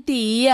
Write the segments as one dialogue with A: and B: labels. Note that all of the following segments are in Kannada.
A: ತೀಯ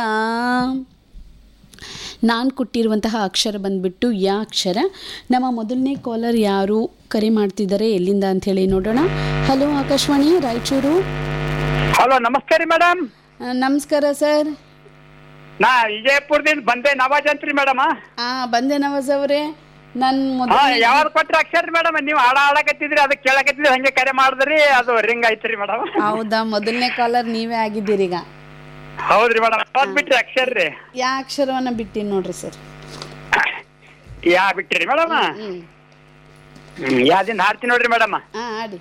A: ನಾನು ಕೊಟ್ಟಿರುವಂತಹ ಅಕ್ಷರ ಬಂದ್ಬಿಟ್ಟು ಯಾ ಅಕ್ಷರ ನಮ್ಮ ಮೊದಲನೇ ಕಾಲರ್ ಯಾರು ಕರೆ ಮಾಡ್ತಿದ್ದಾರೆ ಎಲ್ಲಿಂದ ಅಂಥೇಳಿ ನೋಡೋಣ ಹಲೋ ಆಕಾಶವಾಣಿ ರಾಯಚೂರು
B: ಹಲೋ ನಮಸ್ತೆ ರೀ ಮೇಡಮ್
A: ಆ, ನಮಸ್ಕಾರ ಸರ್
B: ನಾ ವಿಜಯಪುರದಿಂದ ಬಂದೆ ನವಾಜ್ ಅಂತ್ರಿ ಮೇಡಮ್
A: ಹಾಂ ಬಂದೆ ನವಾಜ್ ಅವರೇ ನನ್ನ
B: ಹಾ
A: ಮೊದಲ
B: ಯಾವ್ದು ಕೊಟ್ರಿ ಅಕ್ಷರ ರೀ ಮೇಡಮ್ ನೀವು ಹಾಡ ಹಾಡಕತ್ತಿದ್ರಿ ಅದಕ್ಕೆ ಕೇಳಕತ್ತಿದ್ರಿ ಹಂಗೆ ಕರೆ ಮಾಡಿದ್ರಿ ಅದು ರಿಂಗ್ ಐತ್ರಿ ಮೇಡಮ್
A: ಹೌದಾ ಮೊದಲನೇ ಕಾಲರ್ ನೀವೇ ಆಗಿದ್ದೀರೀಗ
B: ಹೌದ್ರಿ ಮೇಡಮ್ ಯಾವ್ದು ಬಿಟ್ರಿ ಅಕ್ಷರ ರೀ
A: ಯಾ ಅಕ್ಷರವನ್ನು ಬಿಟ್ಟಿನಿ ನೋಡ್ರಿ ಸರ್
B: ಯಾ ಬಿಟ್ಟಿರಿ ಮೇಡಮ್
A: ಹ್ಞೂ
B: ಯಾವ್ದಿಂದ ಹಾಡ್ತೀನಿ ನೋಡ್ರಿ ಮೇಡಮ್
A: ಹಾಂ ಆಡಿ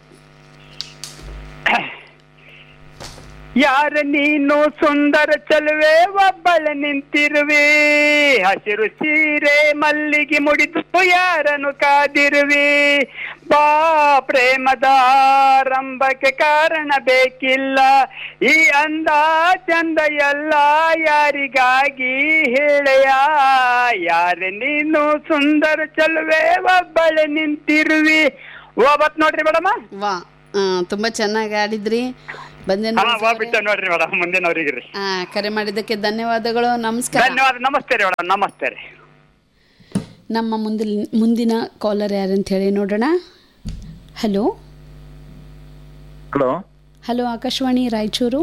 B: ಯಾರ ನೀನು ಸುಂದರ ಚಲುವೆ ಒಬ್ಬಳ ನಿಂತಿರುವೆ ಹಸಿರು ಸೀರೆ ಮಲ್ಲಿಗೆ ಮುಡಿದು ಯಾರನ್ನು ಕಾದಿರುವೆ ಬಾ ಪ್ರೇಮದ ಆರಂಭಕ್ಕೆ ಕಾರಣ ಬೇಕಿಲ್ಲ ಈ ಅಂದ ಚಂದ ಎಲ್ಲ ಯಾರಿಗಾಗಿ ಹೇಳೆಯ ಯಾರ ನೀನು ಸುಂದರ ಚಲುವೆ ಒಬ್ಬಳ ನಿಂತಿರುವಿ ಓಬತ್ ನೋಡ್ರಿ ಮೇಡಮ್
A: ವಾ ಆ, ತುಂಬ ಚೆನ್ನಾಗಿ ಆಡಿದ್ರಿ ಬಂದೆ
B: ಹಾ
A: ನವಾಜ್
B: ವಾ
A: ಅವರೇ.
B: ಬಿಟ್ಟು ನೋಡ್ರಿ ಮೇಡಮ್ ಮುಂದಿನವ್ರಿಗೆ ರೀ
A: ಆ, ಕರೆ ಮಾಡಿದ್ದಕ್ಕೆ ಧನ್ಯವಾದಗಳು ನಮಸ್ಕಾರ
B: ಧನ್ಯವಾದ ನಮಸ್ತೆ ರೀ ಮೇಡಮ್ ನಮಸ್ತೆ ರೀ
A: ನಮ್ಮ ಮುಂದಿನ ಮುಂದಿನ ಕಾಲರ್ ಯಾರಂತ ಹೇಳಿ ನೋಡೋಣ hello
C: hello
A: hello Akashvani Raichur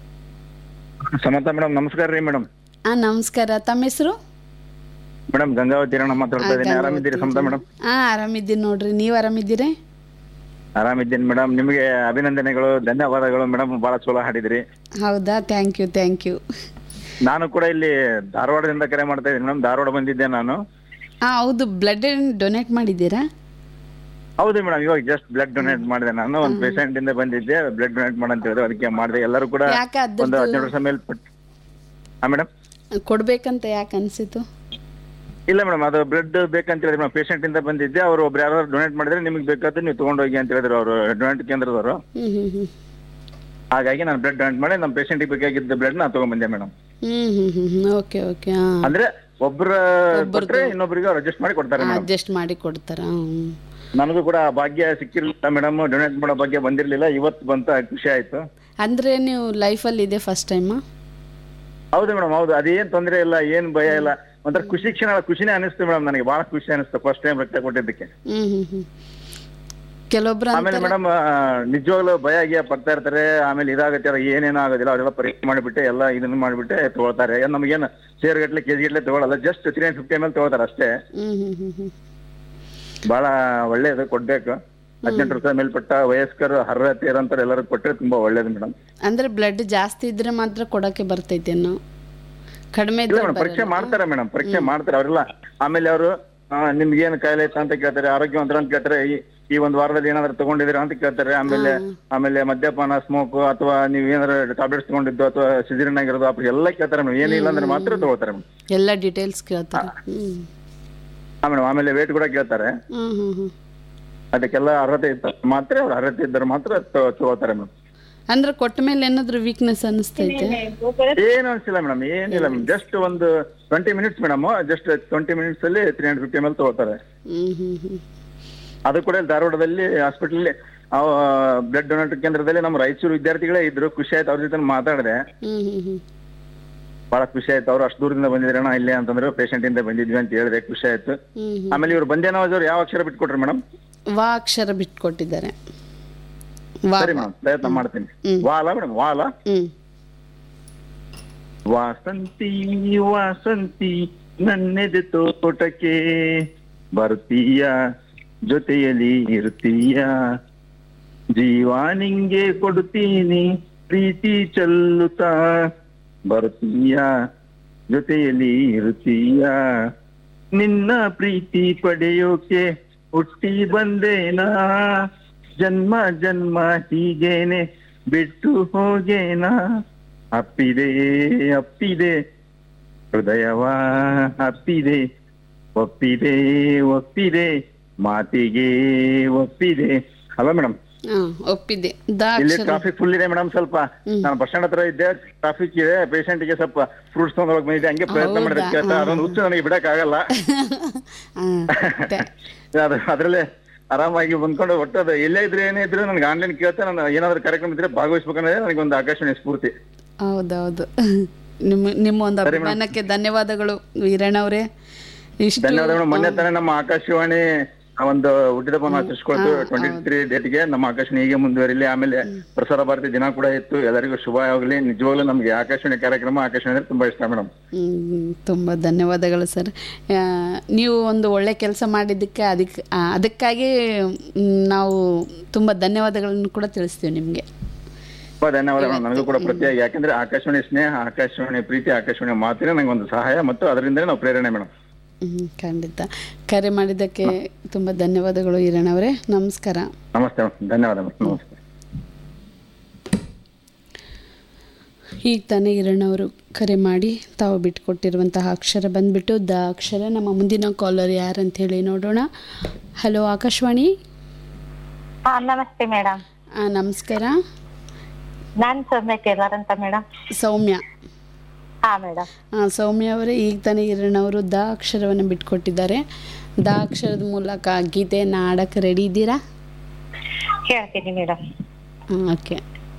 C: Samantha madam ನಮಸ್ಕಾರ ರೀ ಮೇಡಮ್
A: ಆ ನಮಸ್ಕಾರ ತಮ್ಮ ಹೆಸರು
C: ಮೇಡಮ್ ಗಂಗಾವತಿ ಅಣ್ಣ ಮಾತಾಡ್ತಾ ಇದ್ದೀನಿ ಆರಾಮಿದ್ದೀರಿ ಸಮಂತ ಮೇಡಮ್
A: ಹಾ ಆರಾಮಿದ್ದೀನಿ ನೋಡ್ರಿ ನೀವು ಆರಾಮಿದ್ದೀರಿ
C: ಆರಾಮಿದ್ದೀನಿ ಮೇಡಮ್ ನಿಮಗೆ ಅಭಿನಂದನೆಗಳು ಧನ್ಯವಾದಗಳು ಮೇಡಮ್ ಬಹಳ ಚಲೋ ಹಾಡಿದ್ರಿ
A: ಹೌದಾ ಥ್ಯಾಂಕ್ ಯು ಥ್ಯಾಂಕ್ ಯು
C: ನಾನು ಕೂಡ ಇಲ್ಲಿ ಧಾರವಾಡದಿಂದ ಕರೆ ಮಾಡ್ತಾ ಇದ್ದೀನಿ ಮೇಡಮ್ ಧಾರವಾಡ ಬಂದಿದ್ದೆ ನಾನು
A: ಹಾಂ ಹೌದು ಬ್ಲಡ್ ಡೊನೇಟ್ ಮಾಡಿದ್ದೀರಾ
C: ಹೌದು ಮೇಡಮ್ ಇವಾಗ ಜಸ್ಟ್ ಬ್ಲಡ್ ಡೊನೇಟ್ ಮಾಡಿದೆ ನಾನು ಒಂದು ಪೇಷಂಟ್ ಇಂದ ಬಂದಿದ್ದೆ ಬ್ಲಡ್ ಡೊನೇಟ್ ಮಾಡಂತ ಹೇಳಿದ್ರು ಅದಕ್ಕೆ ಮಾಡಿದೆ ಎಲ್ಲರೂ ಕೂಡ
A: ಯಾಕೆ
C: ಒಂದು
A: ಅದ್ರದ್ದು
C: ಹದಿನೆಂಟು ವರ್ಷ ಮೇಲ್ಪಟ್ಟು ಹಾ ಮೇಡಮ್
A: ಕೊಡ್ಬೇಕಂತ ಯಾಕೆ ಅನಿಸಿತು
C: ಇಲ್ಲ ಮೇಡಮ್ ಅದು ಬ್ಲಡ್ ಬೇಕಂತ ಹೇಳಿದ್ರು ಮೇಡಮ್ ಪೇಷಂಟ್ ಇಂದ ಬಂದಿದ್ದೆ ಅವರು ಒಬ್ರು ಯಾರು ಡೊನೇಟ್ ಮಾಡಿದ್ರೆ ನಿಮಗೆ ಬೇಕಾದ್ರೆ ನೀವು ತಗೊಂಡೋಗಿ ಅಂತ ಹೇಳಿದ್ರು ಅವರು ಡೊನೇಟ್ ಕೇಂದ್ರದವರು
A: ಹ್ಞೂ ಹ್ಞೂ ಹ್ಞೂ
C: ಹಾಗಾಗಿ ನಾನು ಬ್ಲಡ್ ಡೊನೇಟ್ ಮಾಡಿ ನಮ್ಮ ಪೇಷಂಟ್ಗೆ ಬೇಕಾಗಿದ್ದ ಬ್ಲಡ್ ನಾ ತಗೊಂಡ್ಬಂದೆ ಮೇಡಮ್
A: ಹ್ಞೂ ಹ್ಞೂ ಹ್ಞೂ ಹ್ಞೂ ಓಕೆ ಓಕೆ ಹಾಂ
C: ಅಂದ್ರೆ ಒಬ್ರ ಕೊಟ್ರೆ ಇನ್ನೊಬ್ರಿಗೆ ಅವ್ರು ಅಡ್ಜಸ್ಟ್ ಮಾಡಿ ಕೊಡ್ತಾರೆ ಮೇಡಮ್
A: ಅಡ್ಜಸ್ಟ್ ಮಾಡಿ ಕೊಡ್ತಾರಾ ಹ್ಞೂ
C: ನನಗೂ ಕೂಡ ಆ ಭಾಗ್ಯ ಸಿಕ್ಕಿರ್ಲಿಲ್ಲ ಮೇಡಮ್ ಡೊನೇಟ್ ಮಾಡೋ ಭಾಗ್ಯ ಬಂದಿರ್ಲಿಲ್ಲ ಇವತ್ತು ಬಂತ ಖುಷಿ ಆಯ್ತು
A: ಅಂದರೆ ನೀವು ಲೈಫಲ್ಲಿ ಇದೆ ಫಸ್ಟ್ ಟೈಮಾ
C: ಹೌದು ಮೇಡಮ್ ಹೌದು ಅದೇನ್ ತೊಂದ್ರೆ ಇಲ್ಲ ಏನ್ ಭಯ ಇಲ್ಲ ಒಂಥರ ಖುಷಿ ಕ್ಷಣ ಖುಷಿನೇ ಅನಿಸ್ತು ಮೇಡಮ್ ನನಗೆ ಬಹಳ ಖುಷಿ ಅನಿಸ್ತು ಫಸ್ಟ್ ಟೈಮ್ ರಕ್ತ ಕೊಟ್ಟಿದ್ದಕ್ಕೆ
A: ಹ್ಞೂ ಹ್ಞೂ ಹ್ಞೂ ಕೆಲವೊಬ್ರು
C: ಆಮೇಲೆ
A: ಅಂತಾರೆ
C: ಮೇಡಮ್ ನಿಜವಾಗ್ಲೂ ಭಯ ಗಿಯ ಪಡ್ತಾ ಇರ್ತಾರೆ ಆಮೇಲೆ ಇದಾಗತ್ತೆ ಅಲ್ಲ ಏನೇನೋ ಆಗೋದಿಲ್ಲ ಅವರೆಲ್ಲ ಪರೀಕ್ಷೆ ಮಾಡಿಬಿಟ್ಟು ಎಲ್ಲ ಇದನ್ನ ಮಾಡಿಬಿಟ್ಟೆ ತಗೊಳ್ತಾರೆ ನಮಗೇನು ಸೇರ್ ಗಟ್ಲೆ ಕೆಜಿ ಗಟ್ಲೆ ತಗೊಳಲ್ಲ just three hundred fifty M L ತಗೋತಾರೆ ಅಷ್ಟೇ
A: ಹ್ಞೂ ಹ್ಞೂ ಹ್ಞೂ ಹ್ಞೂ
C: ಬಹಳ ಒಳ್ಳೇದು ಕೊಡ್ಬೇಕು ಹದಿನೆಂಟು ವರ್ಷ ಮೇಲ್ಪಟ್ಟ ವಯಸ್ಕರು ಅರ್ಹತೆ ಇರೋಂಥವ್ರು ಎಲ್ಲರೂ ಕೊಟ್ಟರೆ ತುಂಬಾ ಒಳ್ಳೇದು ಮೇಡಮ್
A: ಅಂದ್ರೆ ಬ್ಲಡ್ ಜಾಸ್ತಿ ಇದ್ರೆ ಮಾತ್ರ ಕೊಡಕ್ಕೆ ಬರ್ತೈತೇನೋ ಕಡಿಮೆ
C: ಇಲ್ಲ
A: ಇದ್ರೆ
C: ಮೇಡಮ್ ಪರೀಕ್ಷೆ
A: ಬರಲ್ಲ.
C: ಮಾಡ್ತಾರೆ ಮೇಡಮ್ ಪರೀಕ್ಷೆ ಮಾಡ್ತಾರೆ ಅವರೆಲ್ಲ ಆಮೇಲೆ ಅವರು ನಿಮ್ಗೆ ಏನು ಕಾಯಿಲೆ ಇತ್ತು ಅಂತ ಕೇಳ್ತಾರೆ ಆರೋಗ್ಯವಂತರ ಅಂತ ಕೇಳ್ತಾರೆ ಈ- ಈ ಒಂದು ವಾರದಲ್ಲಿ ಏನಾದ್ರು ತಗೊಂಡಿದ್ದೀರಾ ಅಂತ ಕೇಳ್ತಾರೆ ಆಮೇಲೆ ಆಮೇಲೆ ಮದ್ಯಪಾನ ಸ್ಮೋಕ್ ಅಥವಾ ನೀವು ಏನಾದ್ರು ಟ್ಯಾಬ್ಲೆಟ್ಸ್ ತಗೊಂಡಿದ್ದು ಅಥವಾ ಸಿಜರಿನ್ ಆಗಿರೋದು ಅಪ್ಪ ಎಲ್ಲ ಕೇಳ್ತಾರೆ ಮೇಡಮ್ ಏನಿಲ್ಲ ಅಂದ್ರೆ ಮಾತ್ರ ತಗೋತಾರೆ ಮೇಡಮ್
A: ಎಲ್ಲ ಡೀಟೇಲ್ಸ್ ಕೇಳ್ತಾರೆ ಹ್ಮ್
C: ಹಾ ಮೇಡಮ್ ಆಮೇಲೆ ವೇಟ್ ಕೂಡ ಕೇಳ್ತಾರೆ
A: ಹ್ಮ್ ಹ್ಮ್ ಹ್ಮ್
C: ಅದಕ್ಕೆಲ್ಲ ಅರ್ಹತೆ ಇತ್ತು ಮಾತ್ರ ಅವ್ರು ಅರ್ಹತೆ ಇದ್ದರೆ ಮಾತ್ರ ತಗೋ- ತಗೋತಾರೆ ಮೇಡಮ್
A: ಅಂದ್ರೆ ಕೊಟ್ಟ ಮೇಲೆ ಏನಾದ್ರು ವೀಕ್ನೆಸ್ ಅನಿಸ್ತೈತೆ
C: ಏನು ಅನ್ಸಿಲ್ಲ ಮೇಡಮ್ ಏನಿಲ್ಲ ಮೇಡಮ್ ಜಸ್ಟ್ ಒಂದು twenty minutes madam just twenty minutes ಅಲ್ಲಿ three hundred fifty M L ತಗೋತಾರೆ
A: ಹ್ಮ್ ಹ್ಮ್ ಹ್ಮ್
C: ಅದು ಕೂಡ ಇಲ್ಲಿ ಧಾರವಾಡದಲ್ಲಿ ಹಾಸ್ಪಿಟಲ್ ಬ್ಲಡ್ ಡೊನೇಟರ್ ಕೇಂದ್ರದಲ್ಲಿ ನಮ್ಮ ರಾಯಚೂರು ವಿದ್ಯಾರ್ಥಿಗಳೇ ಇದ್ರು ಖುಷಿ ಆಯ್ತು ಅವ್ರ ಜೊತೆ ಮಾತಾಡಿದೆ
A: ಹ್ಮ್ ಹ್ಮ್ ಹ್ಮ್
C: ಬಹಳ ಖುಷಿ ಆಯ್ತು ಅವ್ರು ಅಷ್ಟು ದೂರದಿಂದ ಬಂದಿದ್ರಣ ಇಲ್ಲೇ ಅಂತಂದ್ರೆ ಪೇಷಂಟ್ ಇಂದ ಬಂದಿದ್ವಿ ಅಂತ ಹೇಳಿದೆ ಖುಷಿ ಆಯ್ತು
A: ಹ್ಮ್ ಹ್ಮ್
C: ಆಮೇಲೆ ಇವ್ರು ಬಂದೇ ನವಾಜ್ ಅವ್ರು ಯಾವ ಅಕ್ಷರ ಬಿಟ್ಕೊಟ್ರಿ ಮೇಡಮ್
A: ವಾ ಅಕ್ಷರ ಬಿಟ್ಕೊಟ್ಟಿದ್ದಾರೆ ವಾ
C: ಸರಿ ಮೇಡಮ್ ಪ್ರಯತ್ನ ಮಾಡ್ತೀನಿ
A: ಹ್ಮ್.
C: ವಾಲ ಮೇಡಮ್ ವಾಲ
A: ಹ್ಮ್
C: ವಾಸಂತಿ ವಾಸಂತಿ ನನ್ನೆದೆ ತೋಟಕ್ಕೆ ಬರ್ತೀಯ ಜೊತೆಯಲ್ಲಿ ಇರ್ತೀಯ ಜೀವ ನಿಂಗೆ ಕೊಡ್ತೀನಿ ಪ್ರೀತಿ ಚೆಲ್ಲುತ್ತಾ ಬರ್ತೀಯ ಜೊತೆಯಲ್ಲಿ ಇರ್ತೀಯ ನಿನ್ನ ಪ್ರೀತಿ ಪಡೆಯೋಕೆ ಹುಟ್ಟಿ ಬಂದೇನಾ ಜನ್ಮ ಜನ್ಮ ಹೀಗೇನೆ ಬಿಟ್ಟು ಹೋಗೇನಾ ಅಪ್ಪಿದೆ ಅಪ್ಪಿದೆ ಹೃದಯವ ಅಪ್ಪಿದೆ ಒಪ್ಪಿದೆ ಒಪ್ಪಿದೆ ಮಾತಿಗೆ ಒಪ್ಪಿದೆ ಹಲೋ ಮೇಡಮ್
A: ಹಾ ಒಪ್ಪಿದ್ದೆ ದ
C: ಇಲ್ಲಿ
A: ಅಕ್ಷರ
C: ಟ್ರಾಫಿಕ್ ಫುಲ್ ಇದೆ ಮೇಡಮ್ ಸ್ವಲ್ಪ ನಾನು ಬಸ್ ಸ್ಟ್ಯಾಂಡ್ ಹತ್ರ ಇದ್ದೆ ಟ್ರಾಫಿಕ್ ಇದೆ patient ಗೆ ಸ್ವಲ್ಪ ಫ್ರೂಟ್ಸ್ ತಗೊಂಡೋಗಿ ಬಂದಿದ್ದೆ ಹಂಗೆ ಪ್ರಯತ್ನ ಮಾಡಿದೆ
A: ಹೌದಾ?
C: ಕೇಳ್ತಾ ಅದೊಂದು ಹುಚ್ಚು ನನಗೆ ಬಿಡಕ್ ಆಗಲ್ಲ
A: ಹಾ ತೆ-
C: ಅದು ಅದ್ರಲ್ಲೇ ಆರಾಮಾಗಿ ಬಂದ್ಕೊಂಡು ಒಟ್ಟು ಅದು ಎಲ್ಲೇ ಇದ್ರೆ ಏನೇ ಇದ್ರು ನನಗೆ ಆನ್ಲೈನ್ ಕೇಳ್ತಾ ನಾನು ಏನಾದ್ರು ಕಾರ್ಯಕ್ರಮ ಇದ್ರೆ ಭಾಗವಹಿಸ್ಬೇಕನ್ನೋದೇ ನನಗೆ ಒಂದು ಆಕರ್ಷಣೆ ಸ್ಫೂರ್ತಿ
A: ಹೌದೌದು ನಿಮ್ಮ ನಿಮ್ಮ ಒಂದು ಅಭಿಮಾನಕ್ಕೆ ಧನ್ಯವಾದಗಳು ವೀರಣ್ಣವರೇ ಇಷ್ಟು
C: ಧನ್ಯವಾದಗಳು ಮೊನ್ನೆ ತಾನೇ ನಮ್ಮ ಆಕಾಶವಾಣಿ ಒಂದು ಹುಟ್ಟಿದಬ್ಬನ ಆಚರಿಸ್ಕೊಳ್ತು ಟ್ವೆಂಟಿ ತ್ರೀ ಡೇಟ್ಗೆ ನಮ್ಮ ಆಕಾಶವಾಣಿ ಹೀಗೆ ಮುಂದುವರಿಲಿ ಆಮೇಲೆ ಪ್ರಸಾರ ಭಾರತಿ ದಿನ ಕೂಡ ಇತ್ತು ಎಲ್ಲರಿಗೂ ಶುಭ ಆಗಲಿ ನಿಜವಾಗ್ಲೂ ನಮ್ಗೆ ಆಕಾಶವಾಣಿ ಕಾರ್ಯಕ್ರಮ ಆಕಾಶವಾಣಿ ಅಂದ್ರೆ ತುಂಬಾ ಇಷ್ಟ ಮೇಡಮ್
A: ಹ್ಮ್, ತುಂಬ ಧನ್ಯವಾದಗಳು ಸರ್ ಆ, ನೀವು ಒಂದು ಒಳ್ಳೆ ಕೆಲಸ ಮಾಡಿದ್ದಕ್ಕೆ ಅದಕ್ಕೆ ಆ, ಅದಕ್ಕಾಗಿ ಮ್, ನಾವು ತುಂಬ ಧನ್ಯವಾದಗಳನ್ನು ಕೂಡ ತಿಳಿಸ್ತೀವಿ ನಿಮಗೆ
C: ತುಂಬಾ ಧನ್ಯವಾದಗಳು ನನಗೂ ಕೂಡ ಪ್ರತಿಯಾಗಿ ಯಾಕಂದ್ರೆ ಆಕಾಶವಾಣಿ ಸ್ನೇಹ ಆಕಾಶವಾಣಿ ಪ್ರೀತಿ ಆಕಾಶವಾಣಿ ಮಾತಿನ ನಂಗೆ ಒಂದು ಸಹಾಯ ಮತ್ತು ಅದರಿಂದಲೇ ನಾವು ಪ್ರೇರಣೆ ಮೇಡಮ್
A: ಹ್ಮ್, ಖಂಡಿತ ಕರೆ ಮಾಡಿದ್ದಕ್ಕೆ ತುಂಬ ಧನ್ಯವಾದಗಳು ಈರಣ್ಣವರೇ ನಮಸ್ಕಾರ
C: ನಮಸ್ತೆ ಮೇಡಮ್ ಧನ್ಯವಾದ ಮೇಡಮ್ ನಮಸ್ತೆ
A: ಈಗ ತಾನೇ ಈರಣ್ಣವರು ಕರೆ ಮಾಡಿ ತಾವು ಬಿಟ್ಕೊಟ್ಟಿರುವಂತಹ ಅಕ್ಷರ ಬಂದ್ಬಿಟ್ಟು ದ ಅಕ್ಷರ ನಮ್ಮ ಮುಂದಿನ ಕಾಲರ್ ಯಾರಂತ ಹೇಳಿ ನೋಡೋಣ ಹಲೋ ಆಕಾಶವಾಣಿ
D: ಹಾ ನಮಸ್ತೆ ಮೇಡಮ್
A: ಆ, ನಮಸ್ಕಾರ
D: ನಾನ್ ಸೌಮ್ಯ ಟೇಲರ್ ಅಂತ ಮೇಡಮ್
A: ಸೌಮ್ಯ
D: ಹಾ ಮೇಡಮ್
A: ಆ, ಸೌಮ್ಯ ಅವರೇ ಈಗ ತಾನೇ ಈರಣ್ಣವರು ದ ಅಕ್ಷರವನ್ನು ಬಿಟ್ಕೊಟ್ಟಿದ್ದಾರೆ ದ ಅಕ್ಷರದ ಮೂಲಕ ಗೀತೆಯನ್ನು ಆಡಕ್ಕೆ ರೆಡಿ ಇದ್ದೀರಾ
D: ಹೇಳ್ತೀನಿ ಮೇಡಮ್
A: ಓಕೆ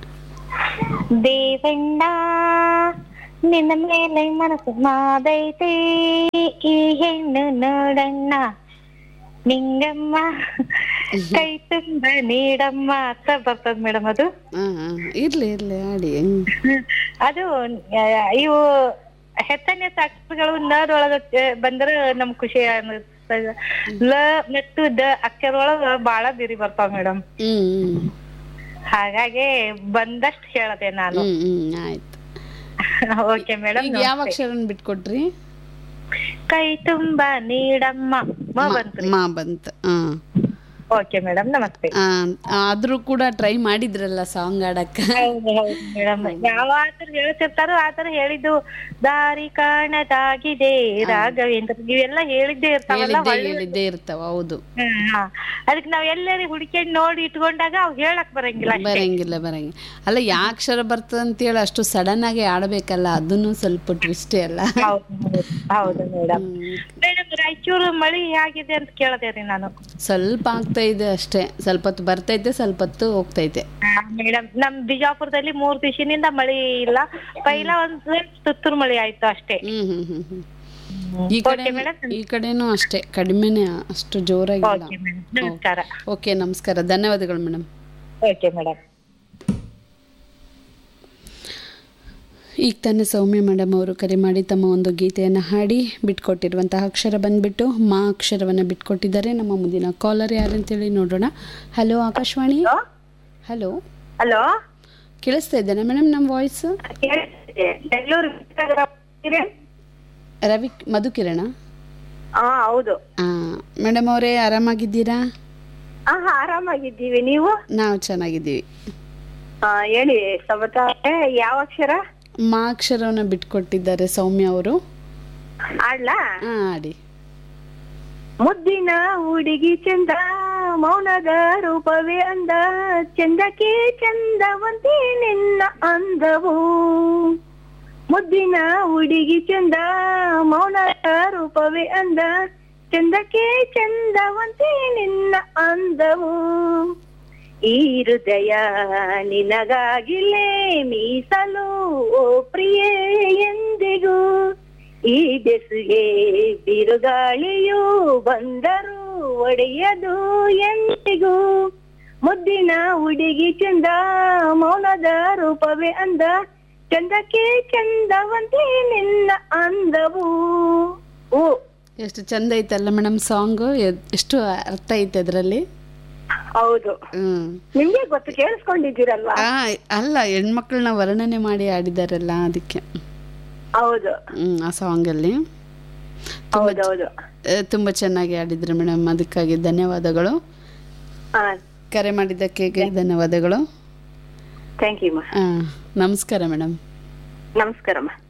D: ದೇವಣ್ಣ ನಿನ್ನ ಮೇಲೆ ಮನಸ್ಸು ಮಾದೈತೆ ಈ ಹೆಣ್ಣು ನೋಡಣ್ಣ ನಿಂಗಮ್ಮ ಕೈ ತುಂಬ ನೀಡಮ್ಮ ಅಂತ ಬರ್ತದ ಮೇಡಮ್ ಅದು
A: ಹಾಂ ಹಾಂ ಇರಲಿ ಇರಲಿ ಆಡಿ ಹ್ಮ್.
D: ಅದು ಆ, ಇವು ಹೆಚ್ಚನ ಅಕ್ಷರಗಳು ನದೊಳಗ ಬಂದ್ರ ನಮ್ ಖುಷಿ ಅನ್ನಿಸ್ತದ ಲ ಮತ್ತು ದ ಅಕ್ಷರೊಳಗ ಬಾಳ ಬಿರಿ ಬರ್ತಾವ ಮೇಡಮ್
A: ಹ್ಮ್ ಹ್ಮ್
D: ಹಾಗಾಗಿ ಬಂದಷ್ಟು ಹೇಳದೆ ನಾನು
A: ಹ್ಮ್ ಹ್ಮ್ ಆಯ್ತು
D: ಓಕೆ ಮೇಡಮ್
A: ಈಗ ಯಾವ ಅಕ್ಷರನ ಬಿಟ್ಕೊಟ್ರಿ
D: ಕೈ ತುಂಬಾ ನೀಡಮ್ಮ ಮ ಬಂತ್ರಿ
A: ಮಾ ಬಂತು ಹಾಂ
D: ಓಕೆ ಮೇಡಮ್ ನಮಸ್ತೆ
A: ಆದ್ರೂ ಕೂಡ ಟ್ರೈ ಮಾಡಿದ್ರಲ್ಲ ಸಾಂಗ್ ಆಡಕ್ಕ
D: ಹೌದು ಹೌದು ಮೇಡಮ್ ಯಾವ ಆತರ ಹೇಳ್ತಿರ್ತಾರೋ ಆತರ ಹೇಳಿದ್ದು ದಾರಿ ಕಾಣದಾಗಿದೆ ರಾಘವೇಂದ್ರ ಇವೆಲ್ಲ ಹೇಳಿದ್ದೇ ಇರ್ತಾವಲ್ಲ
A: ಹೇಳಿದ್ದೇ
D: ಒಳ್ಳೆ
A: ಹೇಳಿದ್ದೇ ಇರ್ತಾವ ಹೌದು
D: ಹ್ಮ್, ಹಾ. ಅದಕ್ಕೆ ನಾವ್ ಎಲ್ಲರಿ ಹುಡ್ಕೊಂಡು ನೋಡಿ ಇಟ್ಕೊಂಡಾಗ ಅವ್ ಹೇಳಕ್ ಬರಂಗಿಲ್ಲ ಅಷ್ಟೇ.
A: ಬರಂಗಿಲ್ಲ ಬರಂಗಿಲ್ಲ ಅಲ್ಲ ಯಾ ಅಕ್ಷರ ಬರ್ತದೆ ಅಂತೇಳಿ ಅಷ್ಟು ಸಡನ್ ಆಗಿ ಆಡಬೇಕಲ್ಲ ಅದನ್ನು ಸ್ವಲ್ಪ ಟ್ವಿಸ್ಟೇ ಅಲ್ಲ
D: ಹೌದು ಹೌದು. ಹೌದು ಮೇಡಮ್ ಮೇಡಮ್ ರಾಯಚೂರು ಮಳಿ ಹೇಗಿದೆ ಅಂತ ಕೇಳದೆ ರೀ ನಾನು
A: ಸ್ವಲ್ಪ ಆಗ್ತಾ ಇದೆ ಅಷ್ಟೇ ಸ್ವಲ್ಪ ಹೊತ್ತು ಬರ್ತೈತೆ ಸ್ವಲ್ಪ ಹೊತ್ತು ಹೋಗ್ತೈತೆ
D: ಮೇಡಮ್ ನಮ್ ಬಿಜಾಪುರದಲ್ಲಿ ಮೂರ್ ದಿವಸದಿಂದ ಮಳಿ ಇಲ್ಲ ಪೈಲ ಒಂದ್ ತುತ್ತೂರು ಮಳಿ ಆಯ್ತು ಅಷ್ಟೇ
A: ಹ್ಮ್ ಹ್ಮ್ ಹ್ಮ್ ಹ್ಮ್ ಈ ಕಡೆ ಈ ಕಡೆನೂ ಅಷ್ಟೇ ಕಡಿಮೆನೆ ಅಷ್ಟು ಜೋರಾಗಿಲ್ಲ
D: ಓಕೆ ಮೇಡಮ್ ನಮಸ್ಕಾರ
A: ಓಕೆ ನಮಸ್ಕಾರ ಧನ್ಯವಾದಗಳು ಮೇಡಮ್
D: ಓಕೆ ಮೇಡಮ್
A: ಈಗ ತಾನೇ ಸೌಮ್ಯ ಮೇಡಮ್ ಅವರು ಕರೆ ಮಾಡಿ ತಮ್ಮ ಒಂದು ಗೀತೆಯನ್ನು ಹಾಡಿ ಬಿಟ್ಕೊಟ್ಟಿರುವಂತಹ ಅಕ್ಷರ ಬಂದ್ಬಿಟ್ಟು ಮಾ ಅಕ್ಷರವನ್ನು ಬಿಟ್ಕೊಟ್ಟಿದ್ದಾರೆ ನಮ್ಮ ಮುಂದಿನ ಕಾಲರ್ ಯಾರಂತೇಳಿ ನೋಡೋಣ ಹಲೋ ಆಕಾಶವಾಣಿ ಹಲೋ
D: ಹಲೋ
A: ಕೇಳಿಸ್ತಾ ಇದ್ದೇನೆ ಮೇಡಮ್ ನಮ್ಮ ವಾಯ್ಸ್
D: ಬೆಂಗಳೂರು
A: ರವಿ ಮಧುಕಿರಣ
D: ಹಾ ಹೌದು
A: ಮೇಡಮ್ ಅವರೇ ಆರಾಮಾಗಿದ್ದೀರಾ
D: ಹಾ ಆರಾಮಾಗಿದ್ದೀವಿ ನೀವು
A: ನಾವು ಚೆನ್ನಾಗಿದ್ದೀವಿ
D: ಹಾ ಹೇಳಿ ಸಮತ ಯಾವ ಅಕ್ಷರ
A: ಮಾ ಅಕ್ಷರವನ್ನು ಬಿಟ್ಕೊಟ್ಟಿದ್ದಾರೆ ಸೌಮ್ಯ ಅವರು
D: ಆಡ್ಲಾ
A: ಹಾಂ ಆಡಿ
D: ಮುದ್ದಿನ ಹುಡುಗಿ ಚಂದ ಮೌನದ ರೂಪವೇ ಅಂದ ಚಂದಕ್ಕೆ ಚಂದವಂತಿ ನಿನ್ನ ಅಂದವು ಮುದ್ದಿನ ಹುಡುಗಿ ಚಂದ ಮೌನದ ರೂಪವೇ ಅಂದ ಚಂದಕ್ಕೆ ಚಂದವಂತಿ ನಿನ್ನ ಅಂದವು ಈ ಹೃದಯ ನಿನಗಾಗಿಲೇ ಮೀಸಲು ಓ ಪ್ರಿಯೆ ಎಂದಿಗೂ ಈ ಬೆಸುಗೆ ಬಿರುಗಾಳಿಯು ಬಂದರು ಒಡೆಯದು ಎಂದಿಗೂ ಮುದ್ದಿನ ಹುಡುಗಿ ಚಂದ ಮೌನದ ರೂಪವೇ ಅಂದ ಚಂದಕ್ಕೆ ಚಂದವಂತೆ ನಿನ್ನ ಅಂದವು ಓ
A: ಎಷ್ಟು ಚಂದ ಐತಲ್ಲ ಮೇಡಮ್ ಸಾಂಗು ಎಷ್ಟು ಅರ್ಥ ಐತೆ ಅದರಲ್ಲಿ
D: ಹೌದು
A: ಹ್ಞೂ
D: ನಿಮ್ಗೆ ಗೊತ್ತು ಕೇಳಿಸ್ಕೊಂಡಿದ್ದೀರಲ್ವಾ
A: ಆ ಅಲ್ಲ ಹೆಣ್ಮಕ್ಳನ್ನ ವರ್ಣನೆ ಮಾಡಿ ಆಡಿದಾರಲ್ಲ ಅದಕ್ಕೆ
D: ಹೌದು
A: ಹ್ಮ್ ಆ ಸಾಂಗಲ್ಲಿ
D: ಹೌದೌದು
A: ತುಂಬ ಚೆನ್ನಾಗಿ ಆಡಿದ್ರು ಮೇಡಮ್ ಅದಕ್ಕಾಗಿ ಧನ್ಯವಾದಗಳು
D: ಹಾ
A: ಕರೆ ಮಾಡಿದ್ದಕ್ಕೆ ಧನ್ಯವಾದಗಳು
D: ಥ್ಯಾಂಕ್ ಯು ಮಾ
A: ಆ, ನಮಸ್ಕಾರ ಮೇಡಮ್
D: ನಮಸ್ಕಾರಮ್ಮ